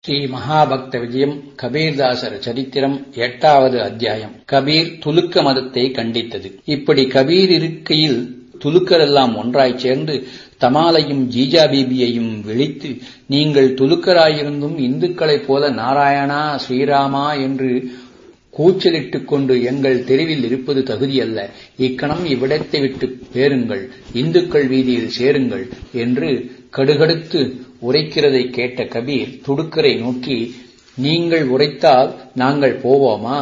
ஸ்ரீ மகாபக்த விஜயம் கபீர்தாசர் சரித்திரம் எட்டாவது அத்தியாயம் கபீர் துலுக்க மதத்தை கண்டித்தது இப்படி கபீர் இருக்கையில் துலுக்கரெல்லாம் ஒன்றாய்ச் சேர்ந்து தமாலையும் ஜீஜா பீபியையும் விழித்து நீங்கள் துலுக்கராயிருந்தும் இந்துக்களைப் போல நாராயணா ஸ்ரீராமா என்று கூச்சலிட்டுக் கொண்டு எங்கள் தெருவில் இருப்பது தகுதியல்ல இக்கணம் இவ்விடத்தை விட்டு பேருங்கள் இந்துக்கள் வீதியில் சேருங்கள் என்று கடுகடுத்து உரைக்கிறதை கேட்ட கபீர் துடுக்கரை நோக்கி நீங்கள் உரைத்தால் நாங்கள் போவோமா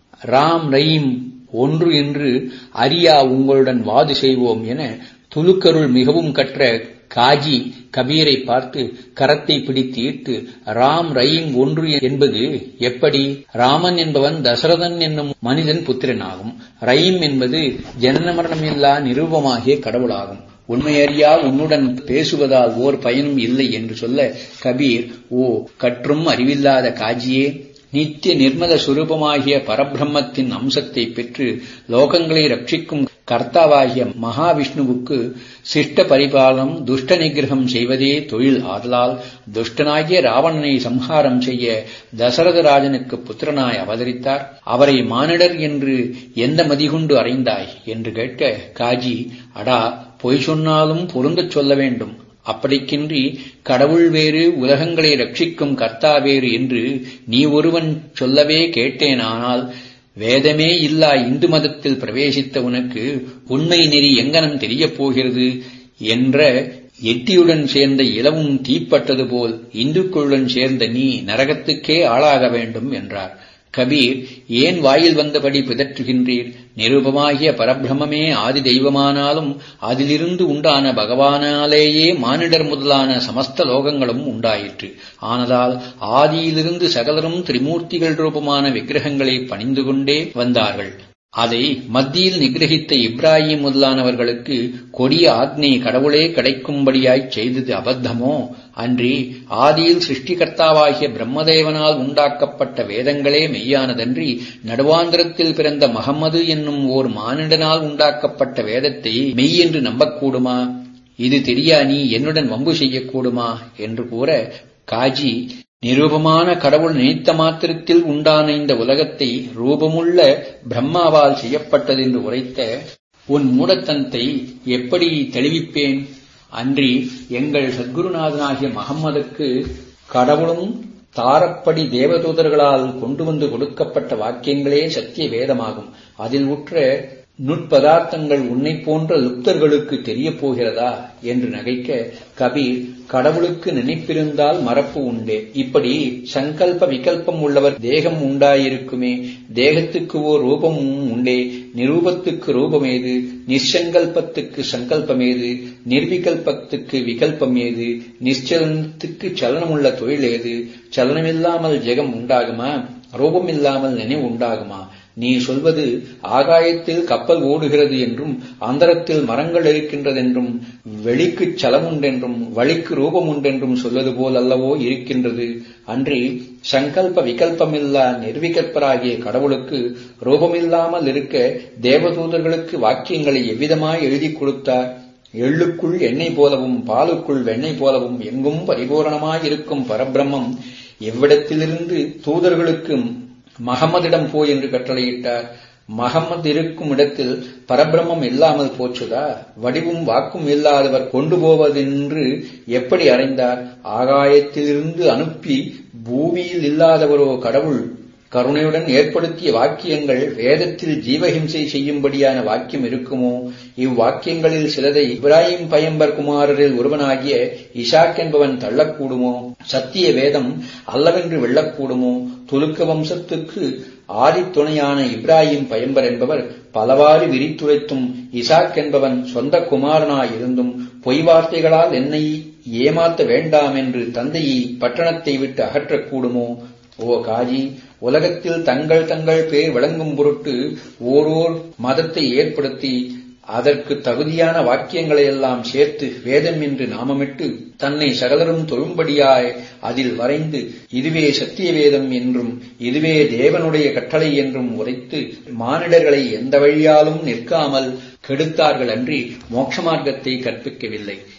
ராம் ரயீம் ஒன்று என்று அரியா உங்களுடன் வாது செய்வோம் என துலுக்கருள் மிகவும் கற்ற காஜி கபீரை பார்த்து கரத்தை பிடித்து இட்டு ராம் ரயீம் ஒன்று என்பது எப்படி ராமன் என்பவன் தசரதன் என்னும் மனிதன் புத்திரனாகும் ரயீம் என்பது ஜனன மரணமில்லா நிரூபமாகிய கடவுளாகும் உண்மையறியா உன்னுடன் பேசுவதால் ஓர் பயனும் இல்லை என்று சொல்ல கபீர் ஓ கற்றும் அறிவில்லாத காஜியே நித்திய நிர்மல சுரூபமாகிய பரபிரம்மத்தின் அம்சத்தை பெற்று லோகங்களை ரட்சிக்கும் கர்த்தாவாகிய மகாவிஷ்ணுவுக்கு சிஷ்ட பரிபாலனம் துஷ்ட நிகிரகம் செய்வதே தொழில் ஆதலால் துஷ்டனாகிய ராவணனை சம்ஹாரம் செய்ய தசரத ராஜனுக்கு புத்திரனாய் அவதரித்தார் அவரை மானிடர் என்று எந்த மதிகொண்டு அறைந்தாய் என்று கேட்க காஜி அடா பொய் சொன்னாலும் பொருந்தச் சொல்ல வேண்டும் அப்படிக்கின்றி கடவுள் வேறு உலகங்களை ரட்சிக்கும் கர்த்தா வேறு என்று நீ ஒருவன் சொல்லவே கேட்டேனானால் வேதமே இல்லா இந்து மதத்தில் பிரவேசித்த உனக்கு உண்மை நெறி எங்கனம் தெரியப் போகிறது என்ற எட்டியுடன் சேர்ந்த இளவும் தீப்பட்டது போல் இந்துக்களுடன் சேர்ந்த நீ நரகத்துக்கே ஆளாக வேண்டும் என்றார் கபீர் ஏன் வாயில் வந்தபடி பிதற்றுகின்றீர் நிரூபமாகிய பரபிரமே ஆதி தெய்வமானாலும் அதிலிருந்து உண்டான பகவானாலேயே மானிடர் முதலான சமஸ்த லோகங்களும் உண்டாயிற்று ஆனதால் ஆதியிலிருந்து சகலரும் திரிமூர்த்திகள் ரூபமான விக்கிரகங்களை பணிந்து கொண்டே வந்தார்கள் அதை மத்தியில் நிகிரகித்த இப்ராஹிம் முதலானவர்களுக்கு கொடிய ஆக்னி கடவுளே கிடைக்கும்படியாய்ச் செய்தது அபத்தமோ அன்றி ஆதியில் சிருஷ்டிகர்த்தாவாகிய பிரம்மதேவனால் உண்டாக்கப்பட்ட வேதங்களே மெய்யானதன்றி நடுவாந்திரத்தில் பிறந்த மகம்மது என்னும் ஓர் மானிடனால் உண்டாக்கப்பட்ட வேதத்தை மெய் என்று நம்பக்கூடுமா இது தெரியா நீ என்னுடன் வம்பு செய்யக்கூடுமா என்று கூற காஜி நிரூபமான கடவுள் நினைத்த மாத்திரத்தில் உண்டான இந்த உலகத்தை ரூபமுள்ள பிரம்மாவால் செய்யப்பட்டதென்று உரைத்த உன் மூடத்தனத்தை எப்படி தெளிவிப்பேன் அன்றி எங்கள் சத்குருநாதனாகிய மகம்மதுக்கு கடவுளும் தாரப்படி தேவதூதர்களால் கொண்டு வந்து கொடுக்கப்பட்ட வாக்கியங்களே சத்திய வேதமாகும் அதில் உற்ற நுட்பதார்த்தங்கள் உன்னை போன்ற லுப்தர்களுக்கு தெரியப் போகிறதா என்று நகைக்க கபீர் கடவுளுக்கு நினைப்பிருந்தால் மறப்பு உண்டே இப்படி சங்கல்ப விகல்பம் உள்ளவர் தேகம் உண்டாயிருக்குமே தேகத்துக்கு ஓர் ரூபமும் உண்டே நிரூபத்துக்கு ரூபமேது நிச்சங்கல்பத்துக்கு சங்கல்பமேது நிர்விகல்பத்துக்கு விகல்பம் ஏது நிச்சலனத்துக்கு சலனமுள்ள தொழில் ஏது சலனமில்லாமல் ஜெகம் உண்டாகுமா ரூபமில்லாமல் நினைவு உண்டாகுமா நீ சொல்வது ஆகாயத்தில் கப்பல் ஓடுகிறது என்றும் அந்தரத்தில் மரங்கள் இருக்கின்றதென்றும் வெளிக்குச் சலம் உண்டென்றும் வழிக்கு ரூபம் உண்டென்றும் சொல்வது போல் அல்லவோ இருக்கின்றது அன்றி சங்கல்ப விகல்பமில்லா நிர்விகல்பராகிய கடவுளுக்கு ரூபமில்லாமல் இருக்க தேவதூதர்களுக்கு வாக்கியங்களை எவ்விதமாய் எழுதி கொடுத்தார் எள்ளுக்குள் எண்ணெய் போலவும் பாலுக்குள் வெண்ணெய் போலவும் எங்கும் பரிபூரணமாயிருக்கும் பரபிரம்மம் எவ்விடத்திலிருந்து தூதர்களுக்கு மகம்மதிடம் போய் என்று கட்டளையிட்டார் மகம்மது இருக்கும் இடத்தில் பரபிரம்மம் இல்லாமல் போச்சுதா வடிவும் வாக்கும் இல்லாதவர் கொண்டு போவதென்று எப்படி அறைந்தார் ஆகாயத்திலிருந்து அனுப்பி பூமியில் இல்லாதவரோ கடவுள் கருணையுடன் ஏற்படுத்திய வாக்கியங்கள் வேதத்தில் ஜீவஹிம்சை செய்யும்படியான வாக்கியம் இருக்குமோ இவ்வாக்கியங்களில் சிலதை இப்ராஹிம் பயம்பர் குமாரரில் ஒருவனாகிய இஷாக் என்பவன் தள்ளக்கூடுமோ சத்திய வேதம் அல்லவென்று வெல்லக்கூடுமோ துலுக்க வம்சத்துக்கு ஆதித்துணையான இப்ராஹிம் பயம்பர் என்பவர் பலவாறு விரித்துரைத்தும் இசாக் என்பவன் சொந்த குமாரனாயிருந்தும் பொய் வார்த்தைகளால் என்னை ஏமாத்த வேண்டாம் என்று தந்தையை பட்டணத்தை விட்டு அகற்றக்கூடுமோ ஓ காஜி உலகத்தில் தங்கள் தங்கள் பேர் விளங்கும் பொருட்டு ஓரோர் மதத்தை ஏற்படுத்தி அதற்கு தகுதியான வாக்கியங்களை எல்லாம் சேர்த்து வேதம் என்று நாமமிட்டு தன்னை சகலரும் தொழும்படியாய் அதில் வரைந்து இதுவே சத்திய வேதம் என்றும் இதுவே தேவனுடைய கட்டளை என்றும் உரைத்து மானிடர்களை எந்த வழியாலும் நிற்காமல் கெடுத்தார்கள் அன்றி மோட்ச மார்க்கத்தை கற்பிக்கவில்லை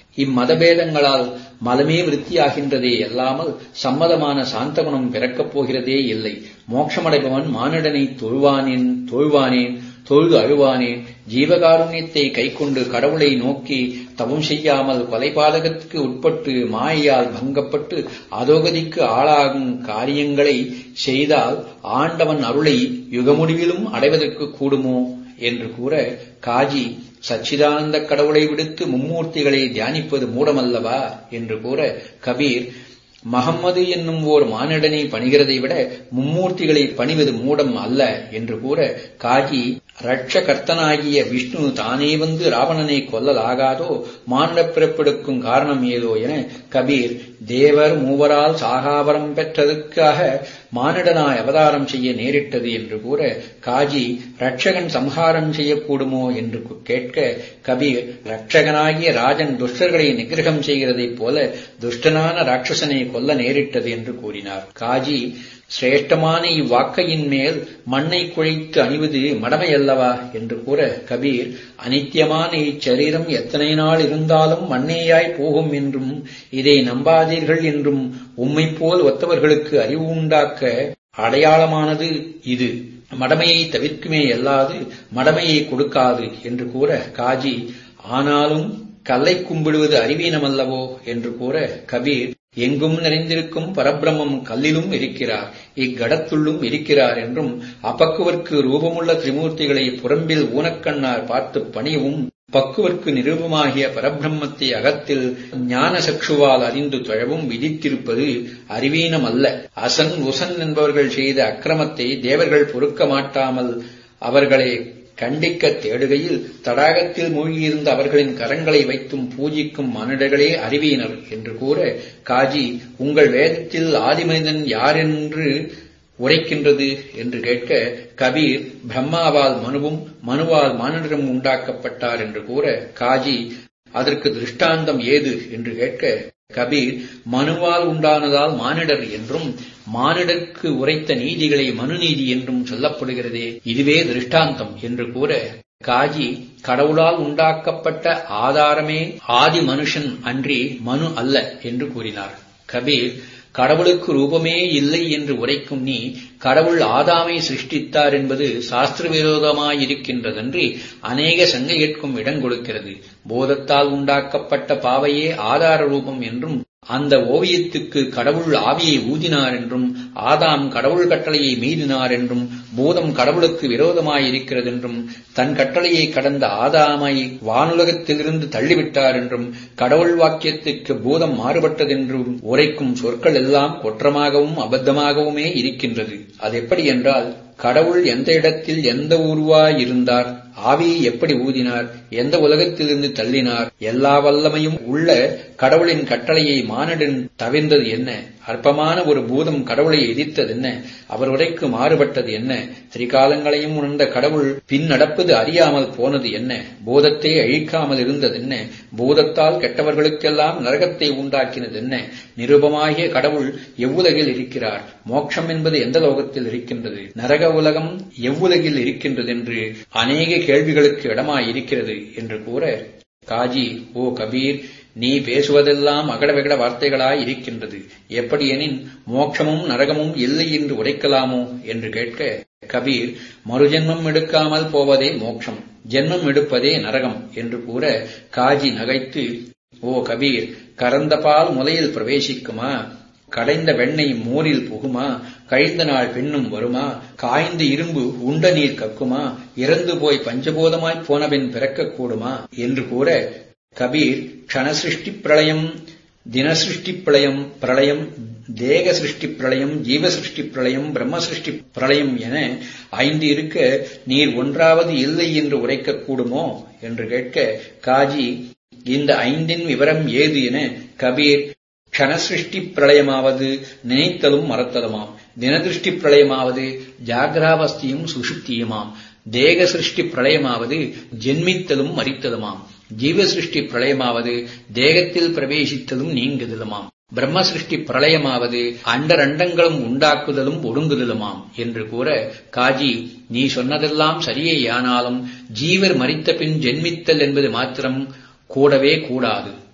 இம்மதபேதங்களால் மலமே விருத்தியாகின்றதே அல்லாமல் சம்மதமான சாந்த குணம் பிறக்கப் போகிறதே இல்லை மோட்சமடைபவன் மானிடனை தொழுவானேன் தொழுவானேன் தொழுது அழுவானேன் ஜீவகாருண்யத்தை கைக்கொண்டு கடவுளை நோக்கி தவம் செய்யாமல் கொலைபாதகத்துக்கு உட்பட்டு மாயையால் பங்கப்பட்டு அதோகதிக்கு ஆளாகும் காரியங்களை செய்தால் ஆண்டவன் அருளை யுகமுடிவிலும் அடைவதற்கு கூடுமோ என்று கூற காஜி சச்சிதானந்த கடவுளை விடுத்து மும்மூர்த்திகளை தியானிப்பது மூடமல்லவா என்று கூற கபீர் மகம்மது என்னும் ஓர் மானிடனை பணிகிறதை விட மும்மூர்த்திகளை பணிவது மூடம் அல்ல என்று கூற காஜி ரட்சகர்த்தனாகிய விஷ்ணு தானே வந்து ராவணனை கொல்லலாகாதோ மானிடப் பிறப்பெடுக்கும் காரணம் ஏதோ என கபீர் தேவர் மூவரால் சாகாவரம் பெற்றதற்காக மானிடனாய் அவதாரம் செய்ய நேரிட்டது என்று கூற காஜி ரட்சகன் சம்ஹாரம் செய்யக்கூடுமோ என்று கேட்க கபீர் ரட்சகனாகிய ராஜன் துஷ்டர்களை நிகிரகம் செய்கிறதைப் போல துஷ்டனான ராட்சசனை கொல்ல நேரிட்டது என்று கூறினார் காஜி சிரேஷ்டமான இவ்வாக்கையின் மேல் மண்ணை குழைத்து அணிவது மடமையல்லவா என்று கூற கபீர் அனித்தியமான இச்சரீரம் எத்தனை நாள் இருந்தாலும் மண்ணேயாய் போகும் என்றும் இதை நம்பாதீர்கள் என்றும் உம்மை போல் ஒத்தவர்களுக்கு அறிவு உண்டாக்க அடையாளமானது இது மடமையை தவிர்க்குமே அல்லாது மடமையை கொடுக்காது என்று கூற காஜி ஆனாலும் கல்லை கும்பிடுவது அறிவீனமல்லவோ என்று கூற கபீர் எங்கும் நிறைந்திருக்கும் பரபிரம்மம் கல்லிலும் இருக்கிறார் இக்கடத்துள்ளும் இருக்கிறார் என்றும் அப்பக்குவர்க்கு ரூபமுள்ள திரிமூர்த்திகளை புறம்பில் ஊனக்கண்ணார் பார்த்து பணியவும் பக்குவர்க்கு நிரூபமாகிய பரபிரம்மத்தை அகத்தில் ஞான சக்ஷுவால் அறிந்து தொழவும் விதித்திருப்பது அறிவீனம் அல்ல அசன் உசன் என்பவர்கள் செய்த அக்கிரமத்தை தேவர்கள் பொறுக்க மாட்டாமல் அவர்களை கண்டிக்க தேடுகையில் தடாகத்தில் மூழ்கியிருந்த அவர்களின் கரங்களை வைத்தும் பூஜிக்கும் மனிதர்களே அறிவியினர் என்று கூற காஜி உங்கள் வேதத்தில் ஆதிமனிதன் யார் என்று உரைக்கின்றது என்று கேட்க கபீர் பிரம்மாவால் மனுவும் மனுவால் மானிடரும் உண்டாக்கப்பட்டார் என்று கூற காஜி அதற்கு திருஷ்டாந்தம் ஏது என்று கேட்க கபீர் மனுவால் உண்டானதால் மானிடர் என்றும் மானிடருக்கு உரைத்த நீதிகளை மனுநீதி என்றும் சொல்லப்படுகிறதே இதுவே திருஷ்டாந்தம் என்று கூற காஜி கடவுளால் உண்டாக்கப்பட்ட ஆதாரமே ஆதி மனுஷன் அன்றி மனு அல்ல என்று கூறினார் கபீர் கடவுளுக்கு ரூபமே இல்லை என்று உரைக்கும் நீ கடவுள் ஆதாமை சிருஷ்டித்தார் என்பது சாஸ்திர விரோதமாயிருக்கின்றதன்றி அநேக சங்கையேற்கும் இடம் கொடுக்கிறது போதத்தால் உண்டாக்கப்பட்ட பாவையே ஆதார ரூபம் என்றும் அந்த ஓவியத்துக்கு கடவுள் ஆவியை ஊதினார் என்றும் ஆதாம் கடவுள் கட்டளையை மீறினார் என்றும் பூதம் கடவுளுக்கு விரோதமாயிருக்கிறது என்றும் தன் கட்டளையை கடந்த ஆதாமை வானுலகத்திலிருந்து தள்ளிவிட்டார் என்றும் கடவுள் வாக்கியத்துக்கு பூதம் மாறுபட்டதென்றும் உரைக்கும் சொற்கள் எல்லாம் குற்றமாகவும் அபத்தமாகவுமே இருக்கின்றது அது எப்படி என்றால் கடவுள் எந்த இடத்தில் எந்த உருவாய் இருந்தார் ஆவியை எப்படி ஊதினார் எந்த உலகத்திலிருந்து தள்ளினார் எல்லா வல்லமையும் உள்ள கடவுளின் கட்டளையை மானடன் தவிர்ந்தது என்ன அற்பமான ஒரு பூதம் கடவுளை எதிர்த்தது என்ன அவர் உரைக்கு மாறுபட்டது என்ன திரிகாலங்களையும் உணர்ந்த கடவுள் பின் நடப்பது அறியாமல் போனது என்ன பூதத்தை அழிக்காமல் இருந்தது என்ன பூதத்தால் கெட்டவர்களுக்கெல்லாம் நரகத்தை உண்டாக்கினது என்ன நிருபமாகிய கடவுள் எவ்வுலகில் இருக்கிறார் மோட்சம் என்பது எந்த லோகத்தில் இருக்கின்றது நரக உலகம் எவ்வுலகில் இருக்கின்றது என்று அநேக கேள்விகளுக்கு இடமாய் இருக்கிறது என்று கூற காஜி ஓ கபீர் நீ பேசுவதெல்லாம் அகட விகட வார்த்தைகளாய் இருக்கின்றது எப்படியெனின் மோட்சமும் நரகமும் இல்லை என்று உரைக்கலாமோ என்று கேட்க கபீர் மறுஜென்மம் எடுக்காமல் போவதே மோட்சம் ஜென்மம் எடுப்பதே நரகம் என்று கூற காஜி நகைத்து ஓ கபீர் கறந்த பால் முலையில் பிரவேசிக்குமா கடைந்த வெண்ணெய் மோரில் புகுமா கழிந்த நாள் பெண்ணும் வருமா காய்ந்த இரும்பு உண்ட நீர் கக்குமா இறந்து போய் பஞ்சபோதமாய்ப் போனபின் பிறக்கக்கூடுமா என்று கூற கபீர் க்ஷணசிருஷ்டி பிரளயம் தினசிருஷ்டி பிரளயம் பிரளயம் தேக சிருஷ்டி பிரளயம் ஜீவ சிருஷ்டி பிரளயம் பிரம்ம சிருஷ்டி பிரளயம் என ஐந்து இருக்க நீர் ஒன்றாவது இல்லை என்று உரைக்கக்கூடுமோ என்று கேட்க காஜி இந்த ஐந்தின் விவரம் ஏது என கபீர் க்ஷணசிருஷ்டி பிரளயமாவது நினைத்தலும் மறத்தலுமாம் தினதிருஷ்டி பிரளயமாவது ஜாகிராவஸ்தியும் சுஷுப்தியுமாம் தேக சிருஷ்டி பிரளயமாவது ஜென்மித்தலும் மறித்தலுமாம் ஜீவ சிருஷ்டி பிரளயமாவது தேகத்தில் பிரவேசித்தலும் நீங்குதலுமாம் பிரம்ம சிருஷ்டி பிரளயமாவது அண்டரண்டங்களும் உண்டாக்குதலும் ஒடுங்குதலுமாம் என்று கூற காஜி நீ சொன்னதெல்லாம் சரியே ஆனாலும் ஜீவர் மறித்த பின் ஜென்மித்தல் என்பது மாத்திரம் கூடவே கூடாது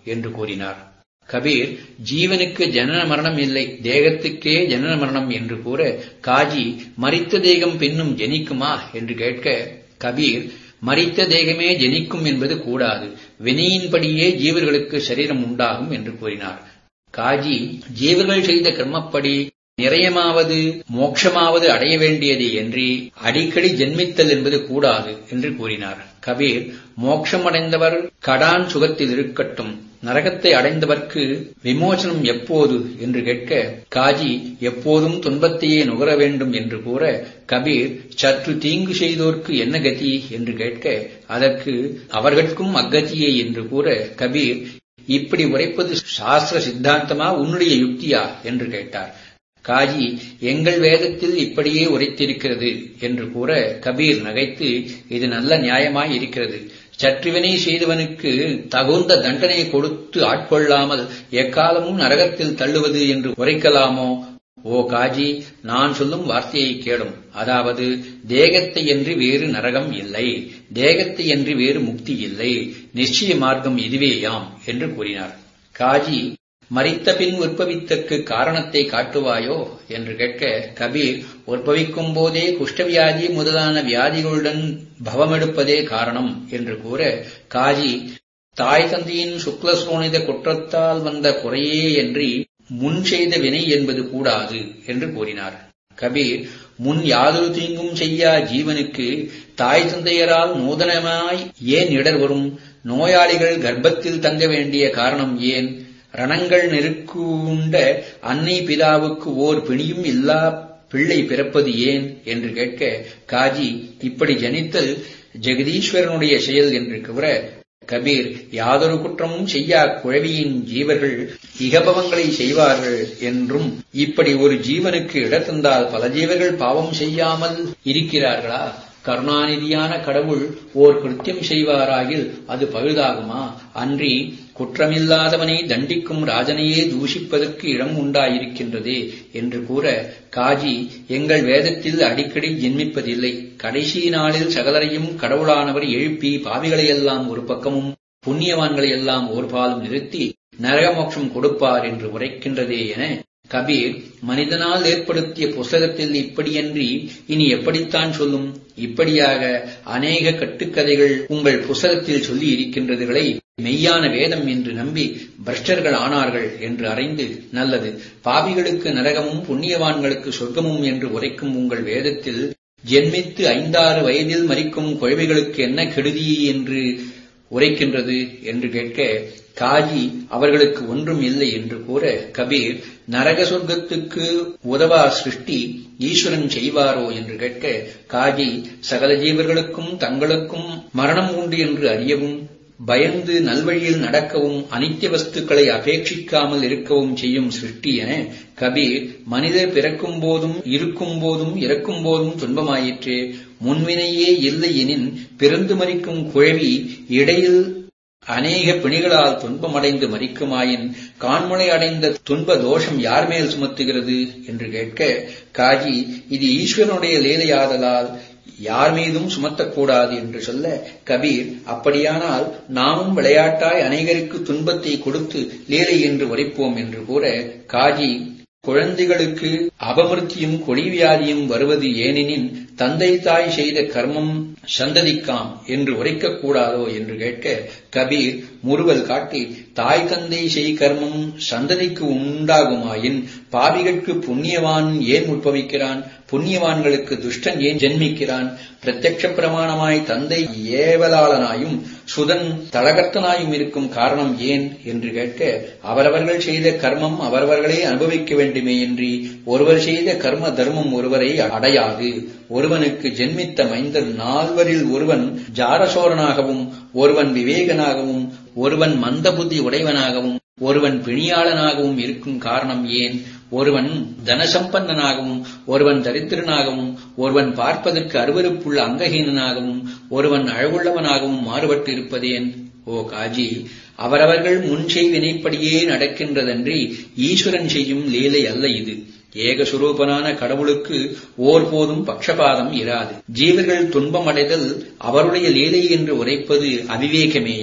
என்று கூறினார் கபீர் ஜீவனுக்கு ஜனன மரணம் இல்லை தேகத்துக்கே ஜனன மரணம் என்று கூற காஜி மரித்த தேகம் பின்னும் ஜெனிக்குமா என்று கேட்க கபீர் மரித்த தேகமே ஜெனிக்கும் என்பது கூடாது வினையின்படியே ஜீவர்களுக்கு சரீரம் உண்டாகும் என்று கூறினார் காஜி ஜீவர்கள் செய்த கர்மப்படி நிறையமாவது மோட்சமாவது அடைய வேண்டியது என்று அடிக்கடி ஜென்மித்தல் என்பது கூடாது என்று கூறினார் கபீர் மோட்சம் அடைந்தவர் கடான் சுகத்தில் இருக்கட்டும் நரகத்தை அடைந்தவர்க்கு விமோசனம் எப்போது என்று கேட்க காஜி எப்போதும் துன்பத்தையே நுகர வேண்டும் என்று கூற கபீர் சற்று தீங்கு செய்தோர்க்கு என்ன கதி என்று கேட்க அதற்கு அவர்களுக்கும் அக்கதியே என்று கூற கபீர் இப்படி உரைப்பது சாஸ்திர சித்தாந்தமா உன்னுடைய யுக்தியா என்று கேட்டார் காஜி எங்கள் வேதத்தில் இப்படியே உரைத்திருக்கிறது என்று கூற கபீர் நகைத்து இது நல்ல நியாயமாய் இருக்கிறது சற்றுவினை செய்தவனுக்கு தகுந்த தண்டனை கொடுத்து ஆட்கொள்ளாமல் எக்காலமும் நரகத்தில் தள்ளுவது என்று உரைக்கலாமோ ஓ காஜி நான் சொல்லும் வார்த்தையை கேளும் அதாவது தேகத்தை என்று வேறு நரகம் இல்லை தேகத்தை என்று வேறு முக்தி இல்லை நிச்சய மார்க்கம் இதுவேயாம் என்று கூறினார் காஜி மறித்த பின் உற்பவித்தற்கு காரணத்தை காட்டுவாயோ என்று கேட்க கபீர் உற்பவிக்கும் போதே குஷ்டவியாதி முதலான வியாதிகளுடன் பவமெடுப்பதே காரணம் என்று கூற காஜி தாய் தந்தையின் சுக்லசோனித குற்றத்தால் வந்த குறையே என்று முன் செய்த வினை என்பது கூடாது என்று கூறினார் கபீர் முன் யாதொரு தீங்கும் செய்யா ஜீவனுக்கு தாய் தந்தையரால் நூதனமாய் ஏன் இடர் வரும் நோயாளிகள் கர்ப்பத்தில் தங்க வேண்டிய காரணம் ஏன் ரணங்கள் நெருக்குண்ட அன்னை பிதாவுக்கு ஓர் பிணியும் இல்லா பிள்ளை பிறப்பது ஏன் என்று கேட்க காஜி இப்படி ஜனித்தல் ஜெகதீஸ்வரனுடைய செயல் என்று கூற கபீர் யாதொரு குற்றமும் செய்யா குழவியின் ஜீவர்கள் இகபவங்களை செய்வார்கள் என்றும் இப்படி ஒரு ஜீவனுக்கு இடத்தந்தால் பல ஜீவர்கள் பாவம் செய்யாமல் இருக்கிறார்களா கருணாநிதியான கடவுள் ஓர் கிருத்தியம் செய்வாராகில் அது பழுதாகுமா அன்றி குற்றமில்லாதவனை தண்டிக்கும் ராஜனையே தூஷிப்பதற்கு இடம் உண்டாயிருக்கின்றதே என்று கூற காஜி எங்கள் வேதத்தில் அடிக்கடி ஜென்மிப்பதில்லை கடைசி நாளில் சகலரையும் கடவுளானவர் எழுப்பி பாவிகளையெல்லாம் ஒரு பக்கமும் புண்ணியவான்களையெல்லாம் ஒரு பாலும் நிறுத்தி நரகமோட்சம் கொடுப்பார் என்று உரைக்கின்றதே என கபீர் மனிதனால் ஏற்படுத்திய புஸ்தகத்தில் இப்படியன்றி இனி எப்படித்தான் சொல்லும் இப்படியாக அநேக கட்டுக்கதைகள் உங்கள் புஸ்தகத்தில் சொல்லி இருக்கின்றதுகளை மெய்யான வேதம் என்று நம்பி பிரஷ்டர்கள் ஆனார்கள் என்று அறிந்து நல்லது பாவிகளுக்கு நரகமும் புண்ணியவான்களுக்கு சொர்க்கமும் என்று உரைக்கும் உங்கள் வேதத்தில் ஜென்மித்து ஐந்தாறு வயதில் மறிக்கும் குழவைகளுக்கு என்ன கெடுதி என்று உரைக்கின்றது என்று கேட்க காஜி அவர்களுக்கு ஒன்றும் இல்லை என்று கூற கபீர் நரக சொர்க்கத்துக்கு உதவா சிருஷ்டி ஈஸ்வரன் செய்வாரோ என்று கேட்க காஜி சகல ஜீவர்களுக்கும் தங்களுக்கும் மரணம் உண்டு என்று அறியவும் பயந்து நல்வழியில் நடக்கவும் அனித்திய வஸ்துக்களை அபேட்சிக்காமல் இருக்கவும் செய்யும் சிருஷ்டி என கபீர் மனிதர் பிறக்கும் போதும் இருக்கும் போதும் இறக்கும் போதும் துன்பமாயிற்றே முன்வினையே இல்லை எனின் பிறந்து மறிக்கும் குழவி இடையில் அநேக பிணிகளால் துன்பமடைந்து மறிக்குமாயின் கான்முனை அடைந்த துன்ப தோஷம் யார் மேல் சுமத்துகிறது என்று கேட்க காஜி இது ஈஸ்வரனுடைய லீலையாதலால் யார் மீதும் சுமத்தக்கூடாது என்று சொல்ல கபீர் அப்படியானால் நாமும் விளையாட்டாய் அநேகருக்கு துன்பத்தை கொடுத்து லீலை என்று உரைப்போம் என்று கூற காஜி குழந்தைகளுக்கு அபமிருத்தியும் கொடிவியாதியும் வருவது ஏனெனின் தந்தை தாய் செய்த கர்மம் சந்ததிக்காம் என்று உரைக்கக்கூடாதோ என்று கேட்க கபீர் முறுவல் காட்டி தாய் தந்தை செய் கர்மம் சந்ததிக்கு உண்டாகுமாயின் பாவிகளுக்கு புண்ணியவான் ஏன் உட்பவிக்கிறான் புண்ணியவான்களுக்கு துஷ்டன் ஏன் ஜென்மிக்கிறான் பிரத்யட்ச பிரமாணமாய் தந்தை ஏவலாளனாயும் சுதன் தலகர்த்தனாயும் இருக்கும் காரணம் ஏன் என்று கேட்க அவரவர்கள் செய்த கர்மம் அவரவர்களே அனுபவிக்க வேண்டுமே என்று ஒருவர் செய்த கர்ம தர்மம் ஒருவரை அடையாது ஒருவனுக்கு ஜென்மித்த மைந்தர் நால்வரில் ஒருவன் ஜாரசோரனாகவும் ஒருவன் விவேகனாகவும் ஒருவன் மந்தபுத்தி உடையவனாகவும் ஒருவன் பிணியாளனாகவும் இருக்கும் காரணம் ஏன் ஒருவன் தனசம்பன்னனாகவும் ஒருவன் தரித்திரனாகவும் ஒருவன் பார்ப்பதற்கு அருவருப்புள்ள அங்கஹீனனாகவும் ஒருவன் அழகுள்ளவனாகவும் மாறுபட்டு இருப்பதேன் ஓ காஜி அவரவர்கள் முன் செய்வினைப்படியே நடக்கின்றதன்றி ஈஸ்வரன் செய்யும் லீலை அல்ல இது ஏகசுரூபனான கடவுளுக்கு ஓர் போதும் பக்ஷபாதம் இராது ஜீவர்கள் துன்பமடைதல் அவருடைய லீலை என்று உரைப்பது அவிவேகமேயாம்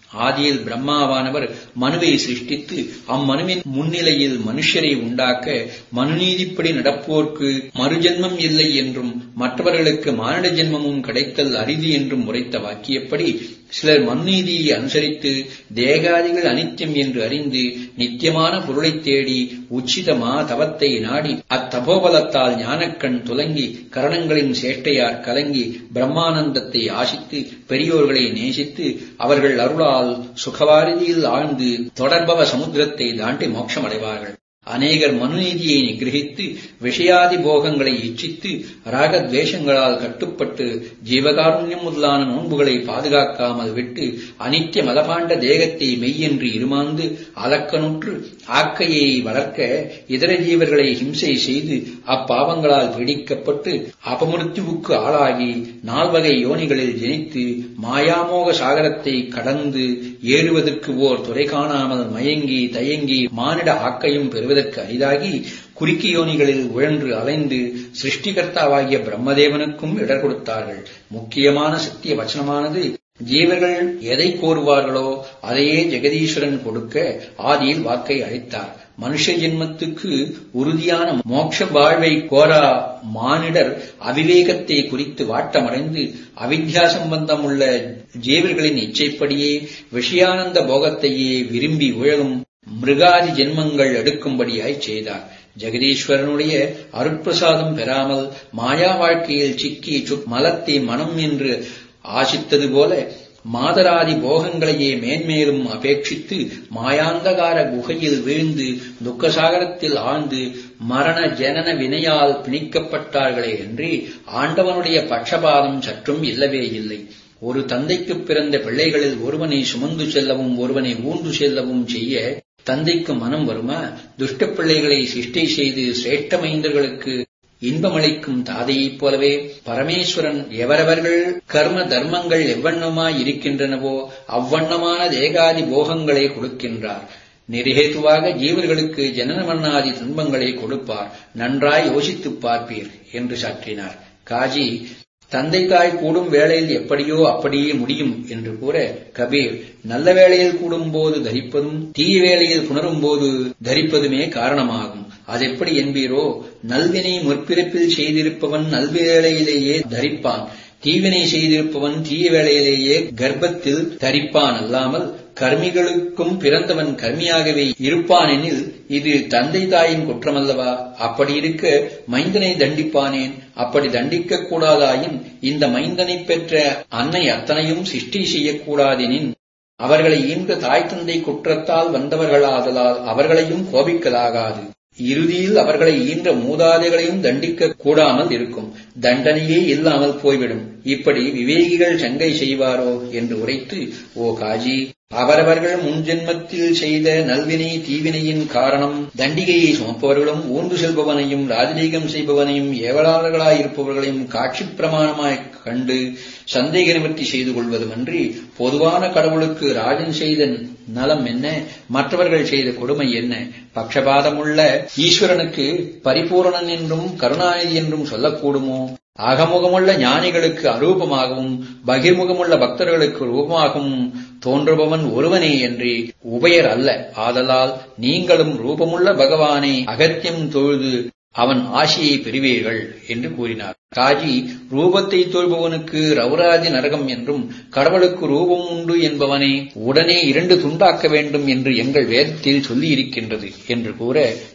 ஆதியில் பிரம்மாவானவர் மனுவை சிருஷ்டித்து அம்மனுவின் முன்னிலையில் மனுஷரை உண்டாக்க மனுநீதிப்படி நடப்போர்க்கு மறுஜென்மம் இல்லை என்றும் மற்றவர்களுக்கு மானிட ஜென்மமும் கிடைத்தல் அரிது என்றும் உரைத்த வாக்கியப்படி சிலர் மனுநீதியை அனுசரித்து தேகாதிகள் அனித்தியம் என்று அறிந்து நித்தியமான பொருளைத் தேடி உச்சிதமா தவத்தை நாடி அத்தபோபலத்தால் ஞானக்கண் துலங்கி கரணங்களின் சேட்டையார் கலங்கி பிரம்மானந்தத்தை ஆசித்து பெரியோர்களை நேசித்து அவர்கள் அருளால் சுகவாரிதியில் ஆழ்ந்து தொடர்பவ சமுத்திரத்தை தாண்டி மோட்சமடைவார்கள் அநேகர் மனுநீதியை நிகிரகித்து விஷயாதி போகங்களை இச்சித்து ராகத்வேஷங்களால் கட்டுப்பட்டு ஜீவகாருண்யம் முதலான நோன்புகளை பாதுகாக்காமல் விட்டு அனித்திய மலபாண்ட தேகத்தை மெய்யென்று இருமாந்து அலக்கனுற்று ஆக்கையை வளர்க்க இதர ஜீவர்களை ஹிம்சை செய்து அப்பாவங்களால் பீடிக்கப்பட்டு அபமிருத்துவுக்கு ஆளாகி நால்வகை யோனிகளில் ஜனித்து மாயாமோக சாகரத்தை கடந்து ஏறுவதற்கு ஓர் துறை காணாமல் மயங்கி தயங்கி மானிட ஆக்கையும் பெறுவது பெறுவதற்கு அரிதாகி குறுக்கி யோனிகளில் உழன்று அலைந்து சிருஷ்டிகர்த்தாவாகிய பிரம்மதேவனுக்கும் இடர் கொடுத்தார்கள் முக்கியமான சத்திய வச்சனமானது ஜீவர்கள் எதை கோருவார்களோ அதையே ஜெகதீஸ்வரன் கொடுக்க ஆதியில் வாக்கை அளித்தார் மனுஷ ஜென்மத்துக்கு உறுதியான மோட்ச வாழ்வை கோரா மானிடர் அவிவேகத்தை குறித்து வாட்டமடைந்து அவித்யா சம்பந்தம் உள்ள ஜீவர்களின் இச்சைப்படியே விஷயானந்த போகத்தையே விரும்பி உழலும் மிருகாதி ஜென்மங்கள் எடுக்கும்படியாய் செய்தார் ஜெகதீஸ்வரனுடைய அருட்பிரசாதம் பெறாமல் மாயா வாழ்க்கையில் சிக்கி மலத்தை மனம் என்று ஆசித்தது போல மாதராதி போகங்களையே மேன்மேலும் அபேட்சித்து மாயாந்தகார குகையில் வீழ்ந்து துக்கசாகரத்தில் ஆழ்ந்து மரண ஜனன வினையால் பிணிக்கப்பட்டார்களே என்று ஆண்டவனுடைய பட்சபாதம் சற்றும் இல்லவே இல்லை ஒரு தந்தைக்கு பிறந்த பிள்ளைகளில் ஒருவனை சுமந்து செல்லவும் ஒருவனை ஊன்று செல்லவும் செய்ய தந்தைக்கு மனம் வருமா துஷ்ட பிள்ளைகளை சிஷ்டை செய்து சிரேஷ்ட மைந்தர்களுக்கு இன்பமளிக்கும் தாதையைப் போலவே பரமேஸ்வரன் எவரவர்கள் கர்ம தர்மங்கள் எவ்வண்ணமாய் இருக்கின்றனவோ அவ்வண்ணமான தேகாதி போகங்களை கொடுக்கின்றார் நிரேதுவாக ஜீவர்களுக்கு ஜனன மன்னாதி துன்பங்களை கொடுப்பார் நன்றாய் யோசித்துப் பார்ப்பீர் என்று சாற்றினார் காஜி தந்தை தாய் கூடும் வேளையில் எப்படியோ அப்படியே முடியும் என்று கூற கபீர் நல்ல வேளையில் கூடும் போது தரிப்பதும் தீய வேளையில் புணரும் போது தரிப்பதுமே காரணமாகும் அதெப்படி என்பீரோ நல்வினை முற்பிறப்பில் செய்திருப்பவன் நல்வேளையிலேயே தரிப்பான் தீவினை செய்திருப்பவன் தீய வேளையிலேயே கர்ப்பத்தில் தரிப்பான் அல்லாமல் கர்மிகளுக்கும் பிறந்தவன் கர்மியாகவே இருப்பானெனில் இது தந்தை தாயின் குற்றமல்லவா அப்படி இருக்க மைந்தனை தண்டிப்பானேன் அப்படி தண்டிக்க கூடாதாயின் இந்த மைந்தனை பெற்ற அன்னை அத்தனையும் சிருஷ்டி செய்யக்கூடாதெனின் அவர்களை ஈன்ற தாய் தந்தை குற்றத்தால் வந்தவர்களாதலால் அவர்களையும் கோபிக்கலாகாது இறுதியில் அவர்களை ஈன்ற மூதாதைகளையும் தண்டிக்க கூடாமல் இருக்கும் தண்டனையே இல்லாமல் போய்விடும் இப்படி விவேகிகள் சங்கை செய்வாரோ என்று உரைத்து ஓ காஜி அவரவர்கள் முன்ஜென்மத்தில் செய்த நல்வினை தீவினையின் காரணம் தண்டிகையை சுமப்பவர்களும் ஊர்ந்து செல்பவனையும் ராஜரீகம் செய்பவனையும் ஏவலாளர்களாயிருப்பவர்களையும் காட்சி பிரமாணமாய் கண்டு சந்தேக நிவர்த்தி செய்து கொள்வதுமன்றி பொதுவான கடவுளுக்கு ராஜன் செய்த நலம் என்ன மற்றவர்கள் செய்த கொடுமை என்ன பட்சபாதமுள்ள ஈஸ்வரனுக்கு பரிபூரணன் என்றும் கருணாநிதி என்றும் சொல்லக்கூடுமோ அகமுகமுள்ள ஞானிகளுக்கு அரூபமாகவும் பகிர்முகமுள்ள பக்தர்களுக்கு ரூபமாகவும் தோன்றுபவன் ஒருவனே என்று உபயர் அல்ல ஆதலால் நீங்களும் ரூபமுள்ள பகவானை அகத்தியம் தொழுது அவன் ஆசையை பெறுவீர்கள் என்று கூறினார் காஜி ரூபத்தை தொழுபவனுக்கு ரவுராதி நரகம் என்றும் கடவுளுக்கு ரூபம் உண்டு என்பவனை உடனே இரண்டு துண்டாக்க வேண்டும் என்று எங்கள் வேதத்தில் சொல்லியிருக்கின்றது என்று கூற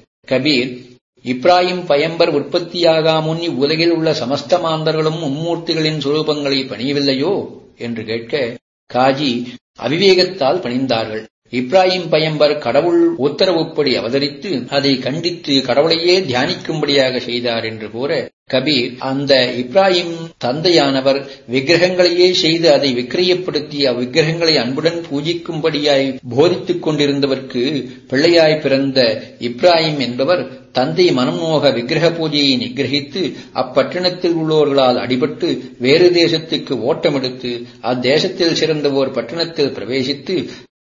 கபீர் இப்ராஹிம் பயம்பர் உற்பத்தியாகா முன் இவ்வுலகில் உள்ள சமஸ்த மாந்தர்களும் மும்மூர்த்திகளின் சுரூபங்களை பணியவில்லையோ என்று கேட்க காஜி அவிவேகத்தால் பணிந்தார்கள் இப்ராஹிம் பயம்பர் கடவுள் உத்தரவுப்படி அவதரித்து அதை கண்டித்து கடவுளையே தியானிக்கும்படியாக செய்தார் என்று கூற கபீர் அந்த இப்ராஹிம் தந்தையானவர் விக்கிரகங்களையே செய்து அதை விக்கிரியப்படுத்தி அவ்விக்கிரகங்களை அன்புடன் பூஜிக்கும்படியாய் போதித்துக் கொண்டிருந்தவர்க்கு பிள்ளையாய் பிறந்த இப்ராஹிம் என்பவர் தந்தை மனமோக விக்கிரக பூஜையை நிகிரகித்து அப்பட்டணத்தில் உள்ளோர்களால் அடிபட்டு வேறு தேசத்துக்கு ஓட்டமெடுத்து அத்தேசத்தில் சிறந்த ஓர் பட்டணத்தில் பிரவேசித்து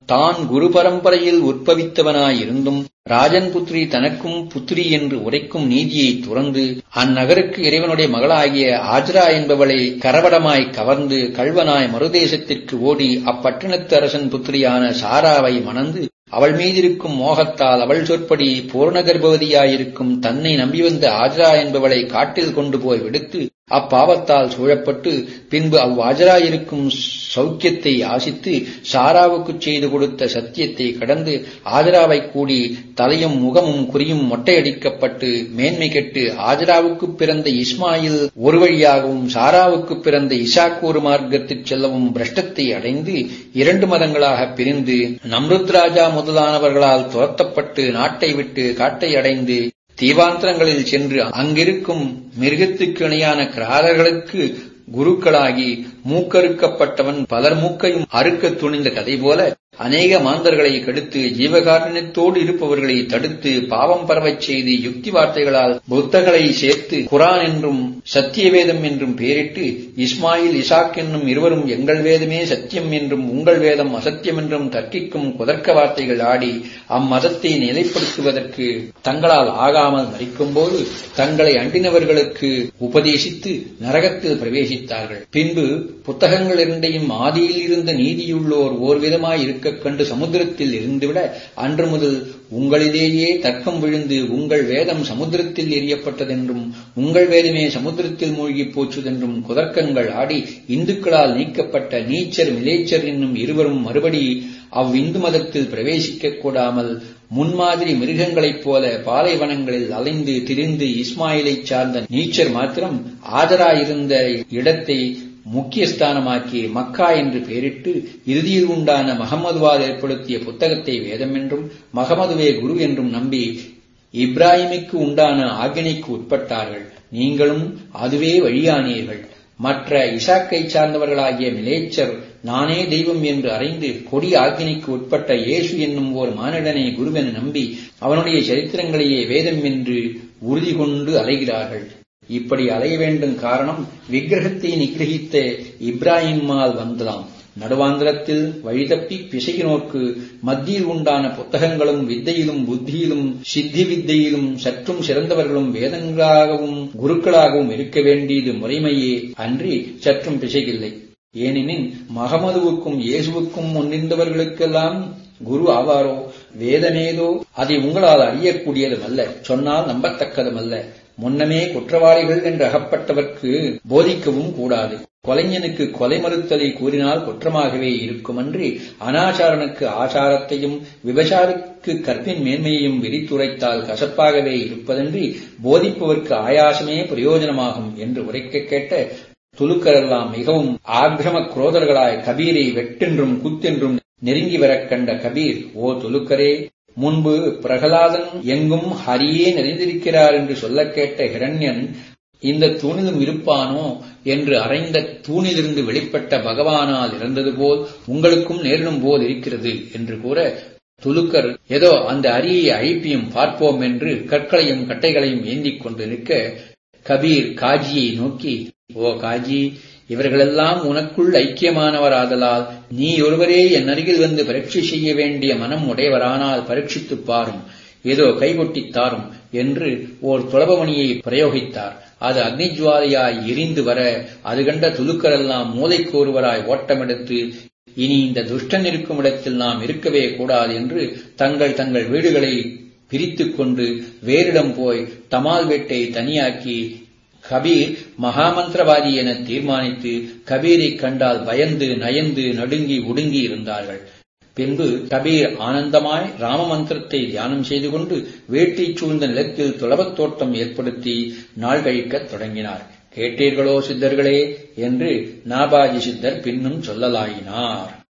தான் குரு பரம்பரையில் உற்பவித்தவனாயிருந்தும் ராஜன் புத்ரி தனக்கும் புத்ரி என்று உரைக்கும் நீதியை துறந்து அந்நகருக்கு இறைவனுடைய மகளாகிய ஆஜ்ரா என்பவளை கரவடமாய் கவர்ந்து கல்வனாய் மறுதேசத்திற்கு ஓடி அப்பட்டினத்து அரசன் புத்திரியான சாராவை மணந்து அவள் மீதிருக்கும் மோகத்தால் அவள் சொற்படி பூர்ண கர்ப்பவதியாயிருக்கும் தன்னை நம்பி வந்த ஆஜரா என்பவளை காட்டில் கொண்டு போய் விடுத்து அப்பாவத்தால் சூழப்பட்டு பின்பு அவ்வாஜராயிருக்கும் சௌக்கியத்தை ஆசித்து சாராவுக்குச் செய்து கொடுத்த சத்தியத்தை கடந்து ஆஜராவை கூடி தலையும் முகமும் குறியும் மொட்டையடிக்கப்பட்டு மேன்மை கெட்டு ஆஜராவுக்குப் பிறந்த இஸ்மாயில் ஒரு வழியாகவும் சாராவுக்குப் பிறந்த இசாக் ஒரு மார்க்கத்துச் செல்லவும் பிரஷ்டத்தை அடைந்து இரண்டு மதங்களாக பிரிந்து நம்ருத் ராஜா முதலானவர்களால் துரத்தப்பட்டு நாட்டை விட்டு காட்டை அடைந்து தீவாந்திரங்களில் சென்று அங்கிருக்கும் மிருகத்துக்கு இணையான கிராரர்களுக்கு குருக்களாகி மூக்கறுக்கப்பட்டவன் பலர் மூக்கையும் அறுக்க துணிந்த கதை போல அநேக மாந்தர்களை கெடுத்து ஜீவகாருண்யத்தோடு இருப்பவர்களை தடுத்து பாவம் பரவச் செய்து யுக்தி வார்த்தைகளால் புத்தகளை சேர்த்து குரான் என்றும் சத்திய வேதம் என்றும் பெயரிட்டு இஸ்மாயில் இசாக் என்னும் இருவரும் எங்கள் வேதமே சத்தியம் என்றும் உங்கள் வேதம் அசத்தியம் என்றும் தர்க்கிக்கும் குதர்க்க வார்த்தைகள் ஆடி அம்மதத்தை நிலைப்படுத்துவதற்கு தங்களால் ஆகாமல் மறிக்கும்போது தங்களை அண்டினவர்களுக்கு உபதேசித்து நரகத்தில் பிரவேசித்தார்கள் பின்பு புத்தகங்கள் இரண்டையும் ஆதியில் இருந்த நீதியுள்ளோர் ஓர்விதமாய் இருக்க கண்டு சமுத்திரத்தில் இருந்துவிட அன்று முதல் உங்களிலேயே தர்க்கம் விழுந்து உங்கள் வேதம் சமுத்திரத்தில் எரியப்பட்டதென்றும் உங்கள் வேதமே சமுத்திரத்தில் மூழ்கிப் போச்சுதென்றும் குதர்க்கங்கள் ஆடி இந்துக்களால் நீக்கப்பட்ட நீச்சர் மிலேச்சர் என்னும் இருவரும் மறுபடி அவ்விந்து மதத்தில் பிரவேசிக்க கூடாமல் முன்மாதிரி மிருகங்களைப் போல பாலைவனங்களில் அலைந்து திரிந்து இஸ்மாயிலைச் சார்ந்த நீச்சர் மாத்திரம் ஆதராயிருந்த இடத்தை முக்கிய ஸ்தானமாக்கி மக்கா என்று பெயரிட்டு இறுதியில் உண்டான மகமதுவால் ஏற்படுத்திய புத்தகத்தை வேதம் என்றும் மகமதுவே குரு என்றும் நம்பி இப்ராஹிமுக்கு உண்டான ஆக்கினைக்கு உட்பட்டார்கள் நீங்களும் அதுவே வழியானீர்கள் மற்ற இசாக்கை சார்ந்தவர்களாகிய மிலேச்சர் நானே தெய்வம் என்று அறிந்து கொடி ஆக்கினைக்கு உட்பட்ட இயேசு என்னும் ஓர் மானிடனை குருவென நம்பி அவனுடைய சரித்திரங்களையே வேதம் என்று உறுதி கொண்டு அலைகிறார்கள் இப்படி அலைய வேண்டும் காரணம் விக்கிரகத்தை நிகிரகித்த இப்ராஹிமால் வந்ததாம் நடுவாந்திரத்தில் வழிதப்பி பிசையினோர்க்கு மத்தியில் உண்டான புத்தகங்களும் வித்தையிலும் புத்தியிலும் சித்தி வித்தையிலும் சற்றும் சிறந்தவர்களும் வேதங்களாகவும் குருக்களாகவும் இருக்க வேண்டியது முறைமையே அன்றி சற்றும் பிசையில்லை ஏனெனில் மகமதுவுக்கும் இயேசுவுக்கும் முன்னிருந்தவர்களுக்கெல்லாம் குரு ஆவாரோ வேதமேதோ அதை உங்களால் அறியக்கூடியதுமல்ல சொன்னால் நம்பத்தக்கதுமல்ல முன்னமே குற்றவாளிகள் என்று அகப்பட்டவர்க்கு போதிக்கவும் கூடாது கொலைஞனுக்கு கொலை மறுத்தலை கூறினால் குற்றமாகவே இருக்குமன்றி அனாச்சாரனுக்கு ஆச்சாரத்தையும் விபசாருக்கு கற்பின் மேன்மையையும் விரித்துரைத்தால் கசப்பாகவே இருப்பதன்றி போதிப்பவர்க்கு ஆயாசமே பிரயோஜனமாகும் என்று உரைக்க கேட்ட துலுக்கரெல்லாம் மிகவும் ஆக்கிரம குரோதர்களாய் கபீரை வெட்டென்றும் குத்தென்றும் நெருங்கி வரக் கண்ட கபீர் ஓ துலுக்கரே முன்பு பிரகலாதன் எங்கும் ஹரியே நிறைந்திருக்கிறார் என்று சொல்ல கேட்ட ஹிரண்யன் இந்த தூணிலும் இருப்பானோ என்று அறைந்த தூணிலிருந்து வெளிப்பட்ட பகவானால் இறந்தது போல் உங்களுக்கும் நேரிடும் போல் இருக்கிறது என்று கூற துலுக்கர் ஏதோ அந்த அரியை அழிப்பியும் பார்ப்போம் என்று கற்களையும் கட்டைகளையும் ஏந்திக் கொண்டு நிற்க கபீர் காஜியை நோக்கி ஓ காஜி இவர்களெல்லாம் உனக்குள் ஐக்கியமானவராதலால் நீ ஒருவரே என் அருகில் வந்து பரீட்சை செய்ய வேண்டிய மனம் உடையவரானால் பரீட்சித்துப் பாரும் ஏதோ கைகொட்டித் தாரும் என்று ஓர் துளபமணியை பிரயோகித்தார் அது அக்னிஜுவாலையாய் எரிந்து வர அது கண்ட துலுக்கரெல்லாம் மூளைக்கு ஒருவராய் ஓட்டமெடுத்து இனி இந்த துஷ்டன் இருக்கும் இடத்தில் நாம் இருக்கவே கூடாது என்று தங்கள் தங்கள் வீடுகளை பிரித்துக் கொண்டு வேறிடம் போய் தமால் வேட்டை தனியாக்கி கபீர் மகாமந்திரவாதி என தீர்மானித்து கபீரைக் கண்டால் பயந்து நயந்து நடுங்கி ஒடுங்கி இருந்தார்கள் பின்பு கபீர் ஆனந்தமாய் ராம மந்திரத்தை தியானம் செய்து கொண்டு வேட்டை சூழ்ந்த நிலத்தில் துளபத் தோட்டம் ஏற்படுத்தி நாள் கழிக்கத் தொடங்கினார் கேட்டீர்களோ சித்தர்களே என்று நாபாஜி சித்தர் பின்னும் சொல்லலாயினார்